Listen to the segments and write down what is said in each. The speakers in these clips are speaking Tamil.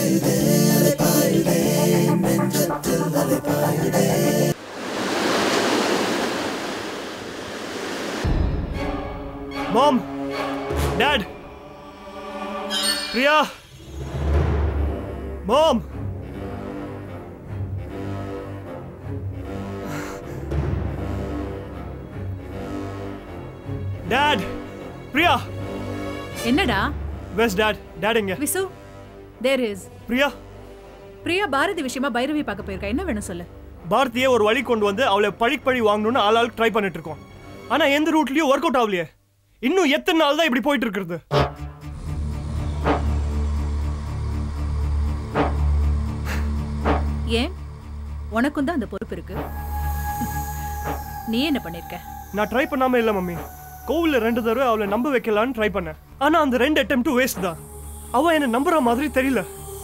மாம் dad Priya mom dad Priya என்னடா வெஸ் டாட் டாட் எங்க விசு தேர் இஸ் பிரியா பிரியா பாரதி விஷயமா பைரவி பார்க்க போயிருக்கா என்ன வேணும் சொல்லு பாரதியை ஒரு வழி கொண்டு வந்து அவளை பழி பழி வாங்கணும்னு ஆள் ஆள் ட்ரை பண்ணிட்டு இருக்கோம் ஆனா எந்த ரூட்லயும் ஒர்க் அவுட் ஆகலையே இன்னும் எத்தனை நாள் தான் இப்படி போயிட்டு இருக்கிறது ஏன் உனக்கும் தான் அந்த பொறுப்பு இருக்கு நீ என்ன பண்ணிருக்க நான் ட்ரை பண்ணாம இல்ல மம்மி கோவில்ல ரெண்டு தடவை அவளை நம்ப வைக்கலான்னு ட்ரை பண்ணேன் ஆனா அந்த ரெண்டு அட்டெம்ப்டும் வேஸ்ட் தான் அவ என்ன நம்புற மாதிரி தெரியல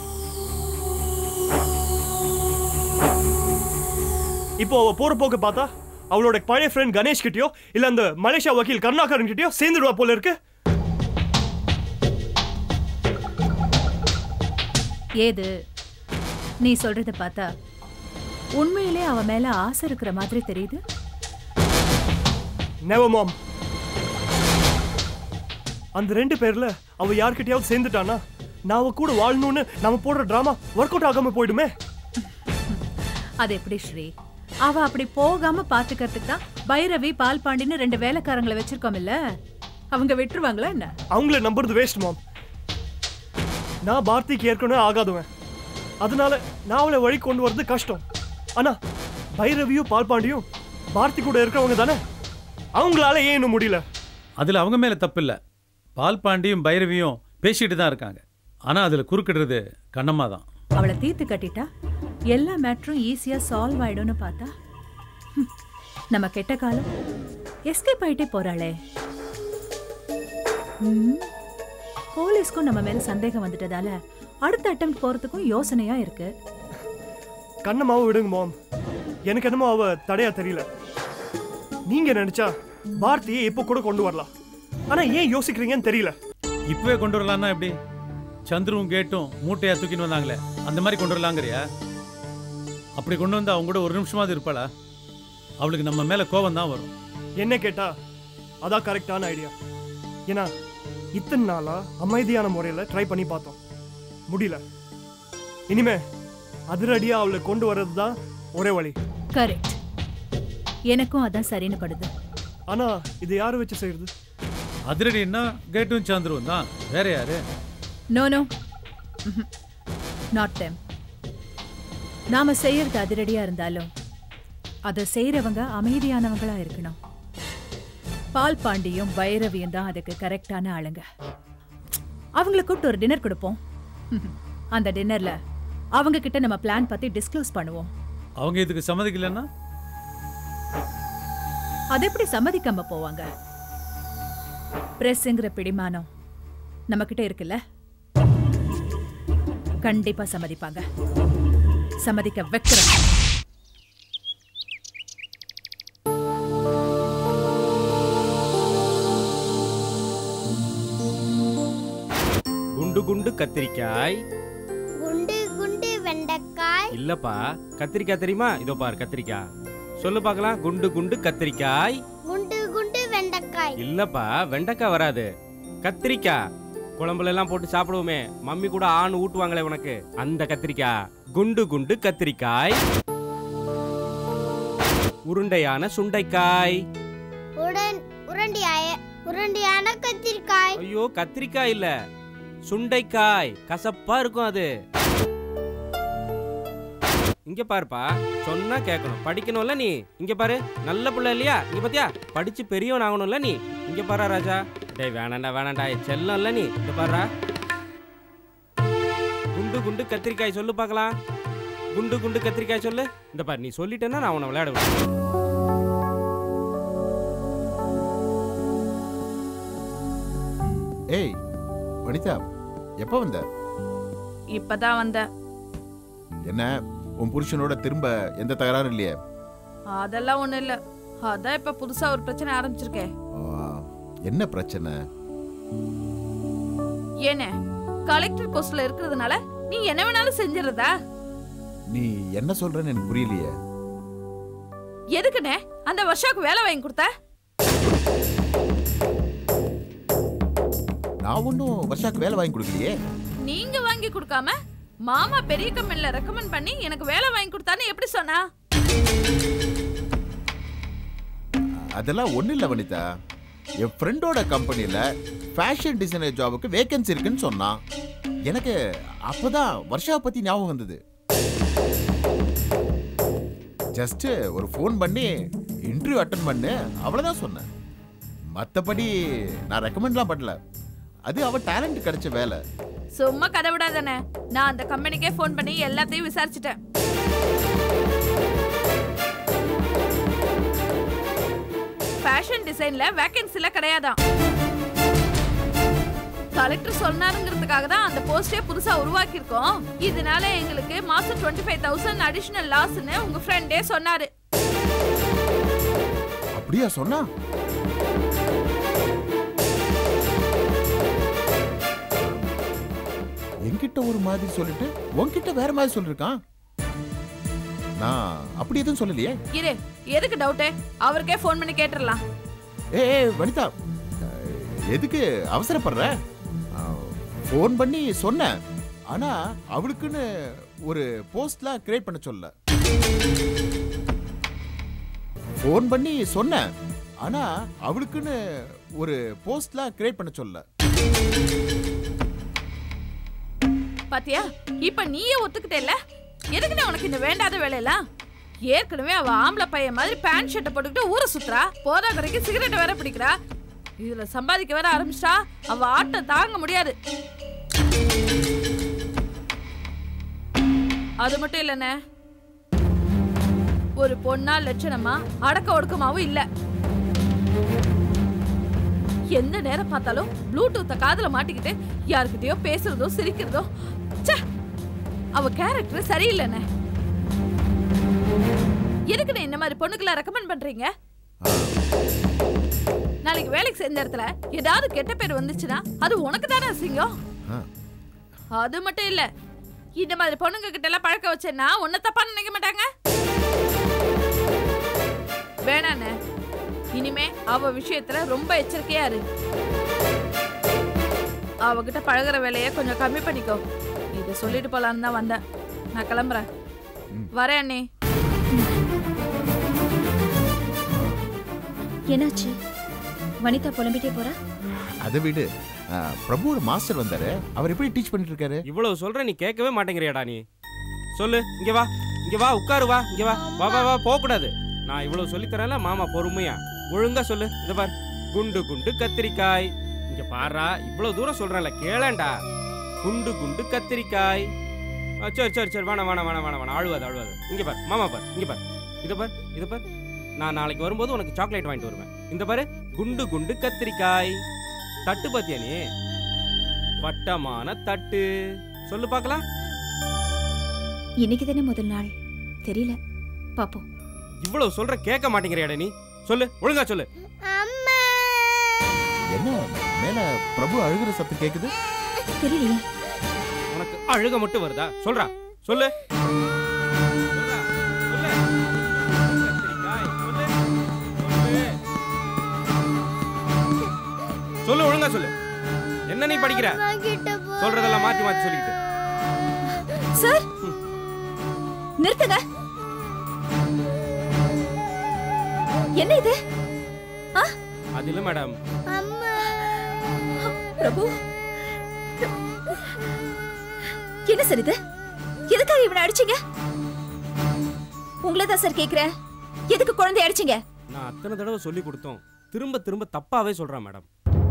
இப்போ அவ போற போக்க பார்த்தா அவளோட பழைய ஃப்ரெண்ட் கணேஷ் கிட்டயோ இல்ல அந்த மலேசியா வக்கீல் கருணாகரன் கிட்டயோ சேர்ந்துடுவா போல இருக்கு ஏது நீ சொல்றத பார்த்தா உண்மையிலே அவ மேல ஆசை இருக்கிற மாதிரி தெரியுது நெவர் மாம் அந்த ரெண்டு பேர்ல அவ யார்கிட்டயாவது சேர்ந்துட்டானா நான் அவ கூட வாழணும்னு நாம போடுற டிராமா ஒர்க் அவுட் ஆகாம போயிடுமே அது எப்படி ஸ்ரீ அவ அப்படி போகாம பாத்துக்கிறதுக்கு தான் பைரவி பால் பாண்டின்னு ரெண்டு வேலைக்காரங்களை வச்சிருக்கோம் இல்ல அவங்க விட்டுருவாங்களா என்ன அவங்கள நம்புறது வேஸ்ட் மாம் நான் பாரதிக்கு ஏற்கனவே ஆகாதவன் அதனால நான் அவளை வழி கொண்டு வர்றது கஷ்டம் ஆனா பைரவியும் பால்பாண்டியும் பாரதி கூட இருக்கிறவங்க தானே அவங்களால ஏன் இன்னும் முடியல அதில் அவங்க மேலே தப்பு இல்லை பால் பாண்டியும் பைரவியும் பேசிட்டு தான் இருக்காங்க ஆனால் அதில் குறுக்கிடுறது கண்ணம்மா தான் அவளை தீர்த்து கட்டிட்டா எல்லா மேட்ரும் ஈஸியா சால்வ் ஆயிடும்னு பார்த்தா ஹம், நம்ம கெட்ட காலம் எஸ்கேப் ஆயிட்டே போறாளே ம், போலீஸ்க்கும் நம்ம மேல சந்தேகம் வந்துட்டதால அடுத்த அட்டம் போறதுக்கும் யோசனையா இருக்கு கண்ணம்மாவை விடுங்க மாம் எனக்கு என்னமோ அவ தடையா தெரியல நீங்க நினைச்சா பாரதியை இப்போ கூட கொண்டு வரலாம் ஆனா ஏன் யோசிக்கிறீங்கன்னு தெரியல இப்பவே கொண்டு வரலான்னா எப்படி சந்துருவும் கேட்டும் மூட்டையா தூக்கின்னு வந்தாங்களே அந்த மாதிரி கொண்டு வரலாங்கிறியா அப்படி கொண்டு வந்து அவங்க கூட ஒரு நிமிஷமாவது இருப்பாளா அவளுக்கு நம்ம மேலே கோபம் தான் வரும் என்ன கேட்டா அதான் கரெக்டான ஐடியா ஏன்னா இத்தனை நாளா அமைதியான முறையில் ட்ரை பண்ணி பார்த்தோம் முடியல இனிமே அதிரடியா அவளை கொண்டு வர்றது தான் ஒரே வழி கரெக்ட் எனக்கும் அதான் சரின்னு படுது ஆனா இது யாரை வச்சு செய்யறது அதிரடின்னா கேட்டும் சந்துருவும் தான் வேற யாரு நோ நோ நாட் டெம் நாம செய்யறது அதிரடியா இருந்தாலும் அதை செய்யறவங்க அமைதியானவங்களா இருக்கணும் பால் பாண்டியும் பைரவியும் தான் அதுக்கு கரெக்டான ஆளுங்க அவங்கள கூப்பிட்டு ஒரு டின்னர் கொடுப்போம் அந்த டின்னர்ல அவங்க கிட்ட நம்ம பிளான் பத்தி டிஸ்க்ளோஸ் பண்ணுவோம் அவங்க இதுக்கு சம்மதிக்கலைன்னா அது எப்படி சம்மதிக்காம போவாங்க பிரஸ்ங்கிற பிடிமானம் நம்ம கிட்ட இருக்குல்ல கண்டிப்பா சம்மதிப்பாங்க சம்மதிக்க வைக்கிறோம் குண்டு குண்டு கத்திரிக்காய் குண்டு குண்டு வெண்டைக்காய் இல்லப்பா கத்திரிக்காய் தெரியுமா இதோ பாரு கத்திரிக்காய் சொல்லு பார்க்கலாம் குண்டு குண்டு கத்திரிக்காய் குண்டு குண்டு வெண்டைக்காய் இல்லப்பா வெண்டைக்காய் வராது கத்திரிக்காய் குழம்புல எல்லாம் போட்டு சாப்பிடுவோமே மம்மி கூட ஆண் ஊட்டுவாங்களே உனக்கு அந்த கத்திரிக்காய் குண்டு குண்டு கத்திரிக்காய் உருண்டையான சுண்டைக்காய் உடன் உருண்டியாய உருண்டியான கத்திரிக்காய் ஐயோ கத்திரிக்காய் இல்ல சுண்டைக்காய் கசப்பா இருக்கும் அது இங்க பாருப்பா சொன்னா கேட்கணும் படிக்கணும்ல நீ இங்க பாரு நல்ல புள்ள இல்லையா இங்க பாத்தியா படிச்சு பெரியவன் ஆகணும்ல நீ இங்க பாரா ராஜா டேய் வேணாண்டா வேணாண்டா என் செல்லம் இல்ல நீ இங்க பாருடா குண்டு குண்டு கத்திரிக்காய் சொல்லு பார்க்கலாம் குண்டு குண்டு கத்திரிக்காய் சொல்லு இந்த பாரு நீ சொல்லிட்டேன்னா நான் உன்னை விளையாட விடுவேன் ஏய் வனிதா எப்போ வந்த இப்பதான் வந்தேன் என்ன உன் புருஷனோட திரும்ப எந்த தகராறும் இல்லையே அதெல்லாம் ஒண்ணும் இல்ல அதான் இப்ப புதுசா ஒரு பிரச்சனை ஆரம்பிச்சிருக்கே ஆ, என்ன பிரச்சனை ஏனே கலெக்டர் போஸ்ட்ல இருக்கிறதுனால நீ என்ன வேணாலும் செஞ்சிருதா நீ என்ன சொல்றேன்னு எனக்கு புரியலையே எதுக்குண்ணே அந்த வருஷாவுக்கு வேலை வாங்கி கொடுத்த நான் ஒன்றும் வருஷாக்கு வேலை வாங்கி கொடுக்கலையே நீங்க வாங்கி கொடுக்காம மாமா பெரிய கம்பெனில ரெக்கமெண்ட் பண்ணி எனக்கு வேலை வாங்கி கொடுத்தான்னு எப்படி சொன்னா அதெல்லாம் ஒன்றும் இல்லை வனிதா என் ஃப்ரெண்டோட கம்பெனியில் ஃபேஷன் டிசைனர் ஜாபுக்கு வேகன்சி இருக்குன்னு சொன்னான் எனக்கு அப்பதான் வருஷாவை பற்றி ஞாபகம் வந்தது ஜஸ்ட் ஒரு ஃபோன் பண்ணி இன்டர்வியூ அட்டன் பண்ணு அவ்வளோதான் சொன்னேன் மற்றபடி நான் ரெக்கமெண்ட்லாம் பண்ணல அது அவ டேலண்ட் கிடைச்ச வேலை சும்மா கதை விடாதானே நான் அந்த கம்பெனிக்கே ஃபோன் பண்ணி எல்லாத்தையும் விசாரிச்சுட்டேன் ஃபேஷன் டிசைன்ல வேகன்சில கிடையாதாம் கலெக்டர் சொன்னாருங்கிறதுக்காக தான் அந்த போஸ்டே புதுசா உருவாக்கியிருக்கோம் இதனால எங்களுக்கு மாசம் டுவெண்ட்டி ஃபைவ் தௌசண்ட் அடிஷனல் லாஸ்ன்னு உங்க ஃப்ரெண்டே சொன்னாரு அப்படியா சொன்னா என்கிட்ட ஒரு மாதிரி சொல்லிட்டு உன்கிட்ட வேற மாதிரி சொல்லிருக்கான் நான் அப்படி எதுவும் சொல்லலையே இரு எதுக்கு டவுட்டு அவருக்கே ஃபோன் பண்ணி கேட்டுறலாம் ஏ வனிதா அஹ், எதுக்கு அவசரப்படுற ஃபோன் பண்ணி சொன்னேன் ஆனா அவளுக்குன்னு ஒரு போஸ்ட்லாம் கிரியேட் பண்ண சொல்ல ஃபோன் பண்ணி சொன்னேன் ஆனா அவளுக்குன்னு ஒரு போஸ்ட்லாம் கிரியேட் பண்ண சொல்ல பாத்தியா இப்ப நீயே ஒத்துக்கிட்டேல்ல எதுக்குண்ணே உனக்கு இந்த வேண்டாத வேலையெல்லாம் ஏற்கனவே அவ ஆம்பளை பையன் மாதிரி பேண்ட் ஷர்ட்டை போட்டுக்கிட்டு ஊரை சுத்துறா போதா குறைக்கு சிகரெட் வேற பிடிக்கிறா இதுல சம்பாதிக்க வேற ஆரம்பிச்சிட்டா அவ ஆட்டம் தாங்க முடியாது அது மட்டும் இல்லைண்ணே ஒரு பொண்ணா லட்சணமா அடக்க ஒடுக்கமாவும் இல்ல எந்த நேரம் பார்த்தாலும் ப்ளூடூத்த காதுல மாட்டிக்கிட்டு யாருக்கிட்டயோ பேசுறதோ சிரிக்கிறதோ ச்சே அவ கேரக்டர் சரியில்லைண்ணே எதுக்குண்ணே இந்த மாதிரி பொண்ணுக்கெல்லாம் ரெக்கமெண்ட் பண்றீங்க நாளைக்கு வேலைக்கு சேர்ந்த இடத்துல ஏதாவது கெட்ட பேர் வந்துச்சுன்னா அது உனக்கு தானே அசிங்கம் ஆ, அது மட்டும் இல்ல இந்த மாதிரி பொண்ணுங்க கிட்ட எல்லாம் பழக்க வச்சேன்னா உன்னை தப்பா நினைக்க மாட்டாங்க வேணாண்ணே இனிமே அவ விஷயத்துல ரொம்ப எச்சரிக்கையா இரு அவகிட்ட பழகுற வேலைய கொஞ்சம் கம்மி பண்ணிக்கோ இத சொல்லிட்டு போலான்னு தான் வந்தேன் நான் கிளம்புறேன் வரேன் அண்ணே என்னாச்சு வனிதா புலம்பிட்டே போறா அதை விடு ஆ, பிரபுவோட மாஸ்டர் வந்தாரு அவர் எப்படி டீச் பண்ணிட்டு இருக்காரு இவ்வளவு சொல்ற நீ கேட்கவே மாட்டேங்கிறியாடா நீ சொல்லு இங்க வா இங்க வா உட்காரு வா இங்க வா வா வா வா போக கூடாது நான் இவ்வளவு சொல்லி தரேன்ல மாமா பொறுமையா ஒழுங்கா சொல்லு இத பார் குண்டு குண்டு கத்திரிக்காய் இங்க பாருடா இவ்வளவு தூரம் சொல்றேன்ல கேளேன்டா குண்டு குண்டு கத்திரிக்காய் ஆ, சரி சரி சரி வேணாம் வேணாம் வேணாம் வேணாம் வேணாம் அழுவாது அழுவாது இங்க பார் மாமா பார் இங்க பார் இத பார் இத பார் நான் நாளைக்கு வரும்போது உனக்கு சாக்லேட் வாங்கிட்டு வருவேன் இந்த பாரு குண்டு குண்டு கத்திரிக்காய் தட்டு பாத்தியா நீ வட்டமான தட்டு சொல்லு பார்க்கலாம் இன்னைக்கு தானே முதல் நாள் தெரியல பாப்போம் இவ்வளவு சொல்ற கேட்க மாட்டேங்கிறியாடா நீ சொல்லு ஒழுங்கா சொல்லு அம்மா என்ன மேல பிரபு அழுகிற சத்தம் கேக்குது தெரியலையே உனக்கு அழுக மட்டும் வருதா சொல்றா சொல்லு சொல்றா, சொல்லு. கத்திரிக்காய், சொல்லு. சொல்லு. சொல்லு ஒழுங்கா சொல்லு என்ன நீ படிக்கிற அம்மா கிட்ட போ சொல்றதெல்லாம் மாத்தி மாத்தி சொல்லிக்கிட்டு சார் நிறுத்துங்க என்ன இது அது இல்ல மேடம் அம்மா பிரபு என்ன சார் இது எதுக்காக இவனை அடிச்சீங்க உங்களை தான் சார் கேக்குறேன் எதுக்கு குழந்தைய அடிச்சீங்க நான் அத்தனை தடவை சொல்லி கொடுத்தோம் திரும்ப திரும்ப தப்பாவே சொல்றான் மேடம்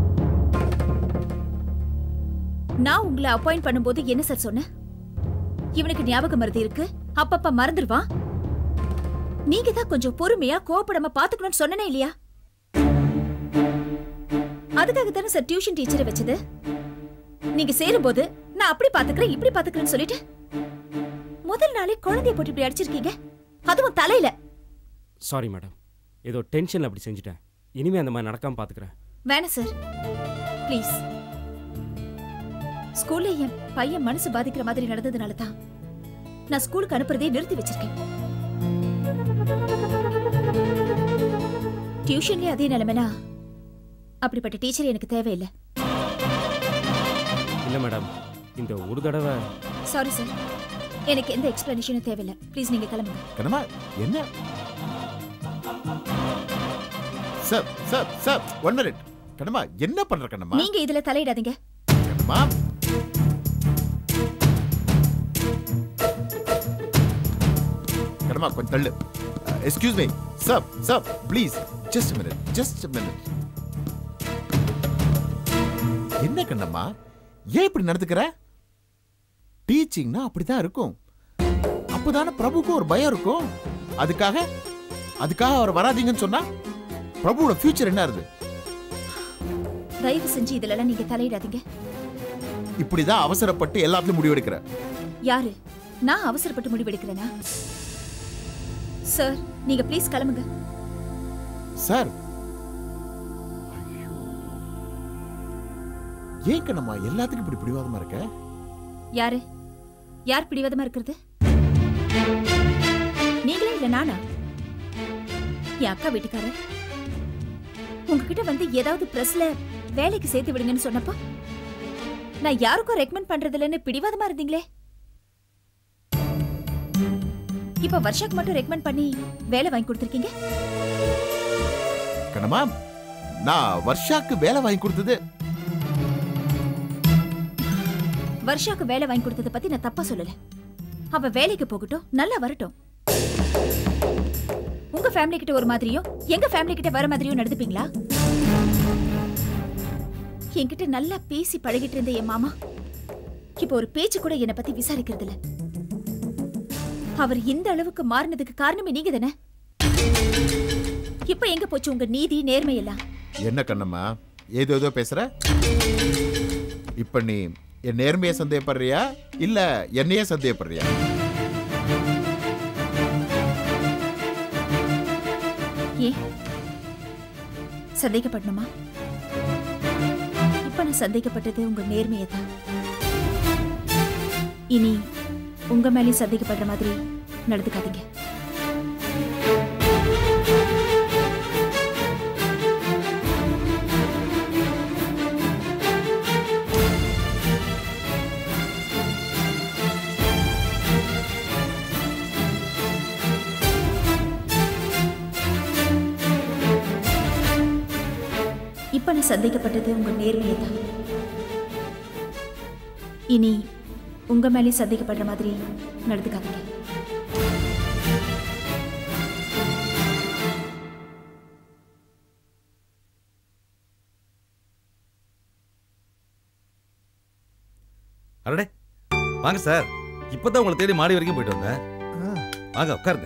நான் உங்களை அப்பாயிண்ட் பண்ணும்போது என்ன சார் சொன்னேன் இவனுக்கு ஞாபக மருதி இருக்கு அப்பப்ப மறந்துடுவான் நீங்க தான் கொஞ்சம் பொறுமையா கோவப்படாம பாத்துக்கணும்னு சொன்னனே இல்லையா அதுக்காக தானே சார் டியூஷன் டீச்சரை வச்சது நீங்க சேரும்போது நான் அப்படி பாத்துக்கிறேன் இப்படி பாத்துக்கிறேன்னு சொல்லிட்டு முதல் நாளே குழந்தைய போட்டு இப்படி அடிச்சிருக்கீங்க அதுவும் தலையில சாரி மேடம் ஏதோ டென்ஷன்ல அப்படி செஞ்சுட்டேன் இனிமே அந்த மாதிரி நடக்காம பாத்துக்கிறேன் வேணாம் சார் ப்ளீஸ் ஸ்கூல்ல என் பையன் மனசு பாதிக்கிற மாதிரி நடந்ததுனால தான் நான் ஸ்கூலுக்கு அனுப்புறதே நிறுத்தி வச்சிருக்கேன் டியூஷன்லயே அதே நிலைமைனா அப்படிப்பட்ட டீச்சர் எனக்கு தேவையில்லை இல்லை மேடம் இந்த ஒரு தடவை சாரி சார் எனக்கு எந்த எக்ஸ்பிளனேஷனும் தேவையில்லை ப்ளீஸ் நீங்க கிளம்புங்க கண்ணம்மா என்ன sir sir sir one minute Kannamma என்ன பண்ற கண்ணம்மா நீங்க இதுல தலையிடாதீங்க கண்ணம்மா கண்ணம்மா கொஞ்சம் தள்ளு excuse me sir sir please just minute just minute என்ன கண்ணம்மா ஏன் இப்படி நடந்துக்கிற டீச்சிங்னா அப்படிதான் இருக்கும் அப்பதானே பிரபுக்கு ஒரு பயம் இருக்கும் அதுக்காக அதுக்காக அவர் வராதீங்கன்னு சொன்னா பிரபுவோட ஃபியூச்சர் என்ன இருக்கு தயவு செஞ்சு இதுல நீங்க தலையிடாதீங்க இப்படிதான் அவசரப்பட்டு எல்லாத்துலயும் முடிவெடுக்கிற யாரு நான் அவசரப்பட்டு முடிவெடுக்கிறேனா சார் நீங்க ப்ளீஸ் கிளம்புங்க சார் ஐயோ. ஏன் கண்ணம்மா எல்லாத்துக்கும் இப்படி பிடிவாதமா இருக்க யாரு யார் பிடிவாதமா இருக்கிறது நீங்களே இல்ல நானா என் அக்கா வீட்டுக்காரர் உங்ககிட்ட வந்து ஏதாவது பிரஸ்ல வேலைக்கு சேர்த்து விடுங்கன்னு சொன்னப்போ நான் யாருக்கும் ரெக்கமெண்ட் பண்றது இல்லைன்னு பிடிவாதமா இருந்தீங்களே இப்ப வர்ஷாக்கு மட்டும் ரெக்கமெண்ட் பண்ணி வேலை வாங்கி கொடுத்துருக்கீங்க கண்ணம்மா நான் வர்ஷாக்கு வேலை வாங்கி கொடுத்தது வர்ஷாக்கு வேலை வாங்கி கொடுத்தத பத்தி நான் தப்பா சொல்லல அவ வேலைக்கு போகட்டும் நல்லா வரட்டும் உங்க ஃபேமிலி கிட்ட ஒரு மாதிரியும் எங்க ஃபேமிலி கிட்ட வர மாதிரியும் நடந்துப்பீங்களா என்கிட்ட நல்லா பேசி பழகிட்டு இருந்த என் மாமா இப்போ ஒரு பேச்சு கூட என்னை பத்தி விசாரிக்கிறது இல்ல அவர் இந்த அளவுக்கு மாறினதுக்கு காரணமே நீங்க தானே இப்ப எங்க போச்சு உங்க நீதி நேர்மை எல்லாம் என்ன கண்ணம்மா ஏதோ ஏதோ பேசுற இப்ப நீ என் நேர்மையை சந்தேகப்படுறியா இல்ல என்னையே சந்தேகப்படுறியா ஏன் சந்தேகப்படணுமா இப்ப நான் சந்தேகப்பட்டது உங்க நேர்மையை தான் இனி உங்க மேலேயும் சந்தேகப்படுற மாதிரி நடந்துக்காதீங்க இப்ப நான் சந்தேகப்பட்டது உங்க நேர்மையை தான் இனி உங்க மேலேயும் சந்தேகப்படுற மாதிரி நடந்துக்காதீங்க அடடே வாங்க சார் இப்பதான் உங்களை தேடி மாடி வரைக்கும் போயிட்டு வந்தேன் வாங்க உட்காருங்க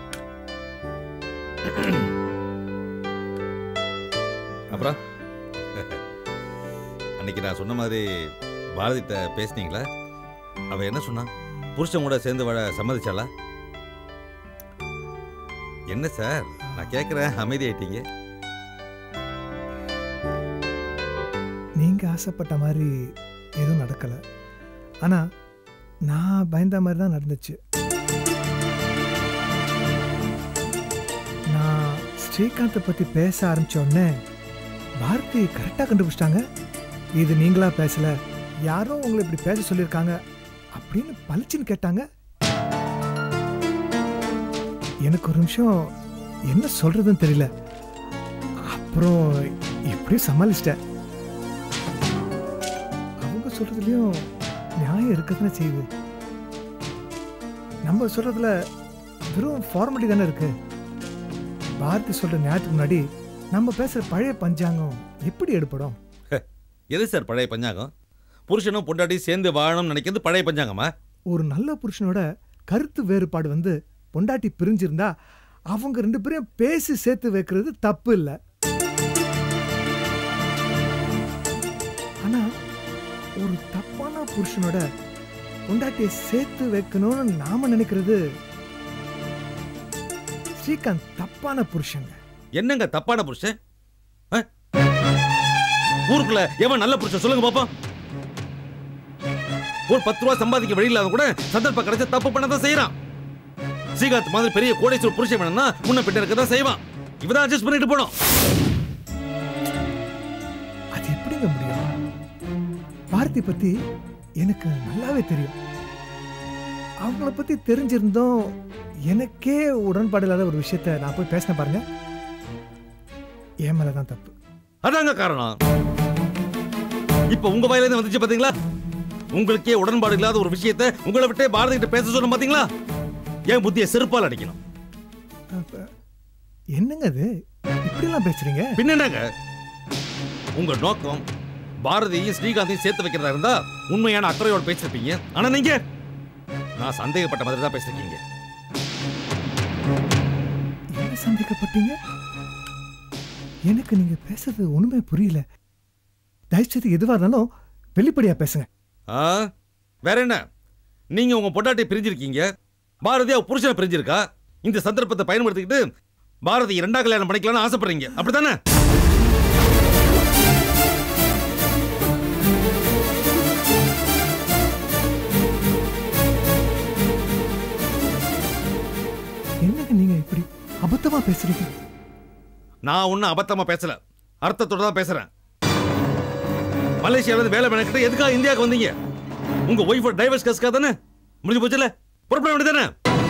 அப்புறம் அன்னைக்கு நான் சொன்ன மாதிரி பாரதிட்ட பேசுனீங்களா அவ என்ன சொன்னா புருஷன் கூட சேர்ந்து வாழ சம்மதிச்சாளா என்ன சார் நான் கேட்குறேன் அமைதியாயிட்டீங்க நீங்க ஆசைப்பட்ட மாதிரி எதுவும் நடக்கல ஆனா நான் பயந்த மாதிரி தான் நடந்துச்சு நான் ஸ்ரீகாந்தை பத்தி பேச ஆரம்பிச்ச உடனே பாரதி கரெக்டாக கண்டுபிடிச்சிட்டாங்க இது நீங்களா பேசல யாரோ உங்களை இப்படி பேச சொல்லியிருக்காங்க அப்படின்னு பளிச்சுன்னு கேட்டாங்க எனக்கு ஒரு நிமிஷம் என்ன சொல்றதுன்னு தெரியல அப்புறம் எப்படியும் சமாளிச்சிட்டேன் அவங்க சொல்றதுலயும் நியாயம் இருக்கத்தானே செய்யுது நம்ம சொல்றதுல வெறும் ஃபார்மாலிட்டி தானே இருக்கு பாரதி சொல்ற நியாயத்துக்கு முன்னாடி நம்ம பேசுற பழைய பஞ்சாங்கம் எப்படி எடுப்படும் எது சார் பழைய பஞ்சாங்கம் புருஷனும் பொண்டாட்டி சேர்ந்து வாழணும்னு நினைக்கிறது பழைய பஞ்சாங்கமா ஒரு நல்ல புருஷனோட கருத்து வேறுபாடு வந்து பொண்டாட்டி பிரிஞ்சிருந்தா அவங்க ரெண்டு பேரையும் பேசி சேர்த்து வைக்கிறது தப்பு இல்லை ஆனா ஒரு தப்பான புருஷனோட பொண்டாட்டியை சேர்த்து வைக்கணும்னு நாம நினைக்கிறது ஸ்ரீகாந்த் தப்பான புருஷங்க என்னங்க தப்பான புருஷன் ஆ? ஊருக்குள்ள எவன் நல்ல புருஷன் சொல்லுங்க பாப்போம் ஒரு பத்து ரூபா சம்பாதிக்க வழி இல்லாத கூட சந்தர்ப்பம் கிடைச்ச தப்பு பண்ண தான் செய்யறான் ஸ்ரீகாந்த் மாதிரி பெரிய கோடீஸ்வரர் புருஷன் வேணும்னா முன்ன பின்ன இருக்க தான் செய்வான் இவதான் அட்ஜஸ்ட் பண்ணிட்டு போனோம் அது எப்படிங்க முடியும் பாரதி பத்தி எனக்கு நல்லாவே தெரியும் அவங்கள பத்தி தெரிஞ்சிருந்தோம் எனக்கே உடன்பாடு இல்லாத ஒரு விஷயத்த நான் போய் பேசினேன் பாருங்க என் மேலதான் தப்பு அதாங்க காரணம் இப்ப உங்க வாயில இருந்து வந்துச்சு பாத்தீங்களா உங்களுக்கே உடன்பாடு இல்லாத ஒரு விஷயத்தை உங்களை விட்டே பாரதி கிட்ட பேச சொன்ன பாத்தீங்களா ஏன் புத்திய செருப்பால் அடிக்கணும் அப்ப என்னங்க அது இப்படிலாம் பேசுறீங்க பின்னங்க உங்க நோக்கம் பாரதியும் ஸ்ரீகாந்தையும் சேர்த்து வைக்கிறதா இருந்தா உண்மையான அக்கறையோட பேசிருப்பீங்க ஆனா நீங்க நான் சந்தேகப்பட்ட மாதிரி தான் பேசிருக்கீங்க என்ன சந்தேகப்பட்டீங்க எனக்கு நீங்க பேசுறது ஒண்ணுமே புரியல தயவுசெய்து எதுவா இருந்தாலும் வெளிப்படையா பேசுங்க ஆ வேற என்ன நீங்க உங்க பொண்டாட்டி பிரிஞ்சிருக்கீங்க பாரதியா புருஷனை பிரிஞ்சிருக்கா இந்த சந்தர்ப்பத்தை பயன்படுத்திக்கிட்டு பாரதி இரண்டாம் கல்யாணம் பண்ணிக்கலாம்னு ஆசைப்படுறீங்க அப்படித்தானே என்னங்க நீங்க இப்படி அபத்தமா பேசுறீங்க நான் ஒன்னும் அபத்தமா பேசல அர்த்தத்தோட தான் பேசுறேன் மலேசியால இருந்து வேலை பண்ணிக்கிட்டு எதுக்காக இந்தியாவுக்கு வந்தீங்க உங்க ஒய்ஃபோட டைவர்ஸ் கேஸ்க்காக தானே முடிஞ்சு போச்சுல புறப்பட வேண்டியதானே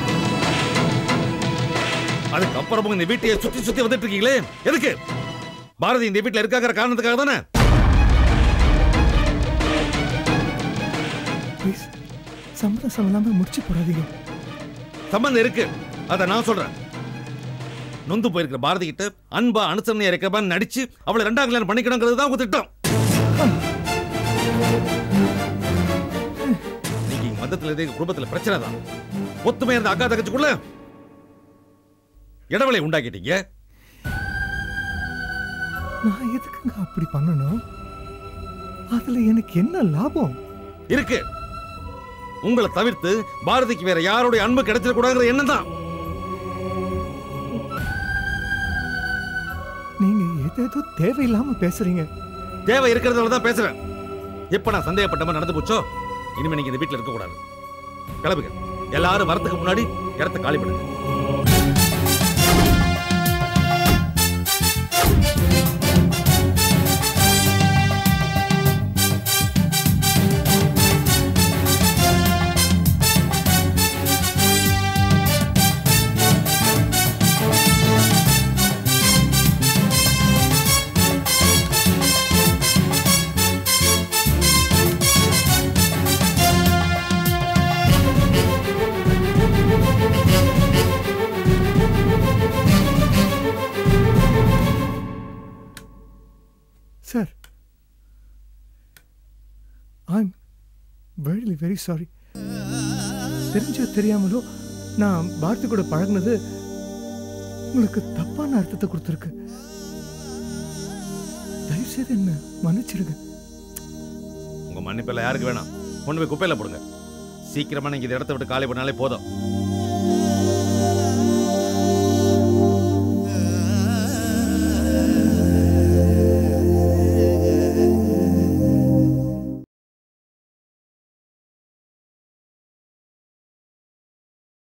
அதுக்கப்புறம் இந்த வீட்டையே சுத்தி சுத்தி வந்துட்டு இருக்கீங்களே எதுக்கு பாரதி இந்த வீட்டுல இருக்காங்கிற காரணத்துக்காக தானே ப்ளீஸ் சம்மதம் இல்லாம முடிச்சு போடாதீங்க சம்பந்தம் இருக்கு அத நான் சொல்றேன் நொந்து போயிருக்கிற பாரதி கிட்ட அன்பா அனுசரணையா இருக்கிற மாதிரி நடிச்சு அவளை ரெண்டாம் கல்யாணம் பண்ணிக்கணுங்கிறது தான் உங்க திட்டம் நீங்க இங்க மதத்துல இருந்து எங்க குடும்பத்துல பிரச்சனை தான் ஒத்துமையா இருந்த அக்கா தங்கச்சிக்குள்ள இடவளை உண்டாக்கிட்டீங்க நான் எதுக்குங்க அப்படி பண்ணணும் அதுல எனக்கு என்ன லாபம் இருக்கு உங்களை தவிர்த்து பாரதிக்கு வேற யாருடைய அன்பு கிடைச்சிடக்கூடாதுங்கிற எண்ணம் தான் நீங்க ஏதேதோ தேவையில்லாம பேசுறீங்க தேவை இருக்கிறதால தான் பேசுறேன் எப்ப நான் சந்தேகப்பட்ட மாதிரி நடந்து போச்சோ இனிமே நீங்க இந்த வீட்டுல இருக்க கூடாது கிளம்புங்க எல்லாரும் வரதுக்கு முன்னாடி இடத்த காலி பண்ணுங்க sir I'm very very sorry தெரிஞ்சோ தெரியாமலோ நான் பாரதி கூட பழகுனது உங்களுக்கு தப்பான அர்த்தத்தை கொடுத்துருக்கு தயவுசெய்து என்ன மன்னிச்சிடுங்க உங்க மன்னிப்பு எல்லாம் யாருக்கு வேணாம் கொண்டு போய் குப்பையில போடுங்க சீக்கிரமா நீங்க இந்த இடத்த விட்டு காலி பண்ணாலே போதும்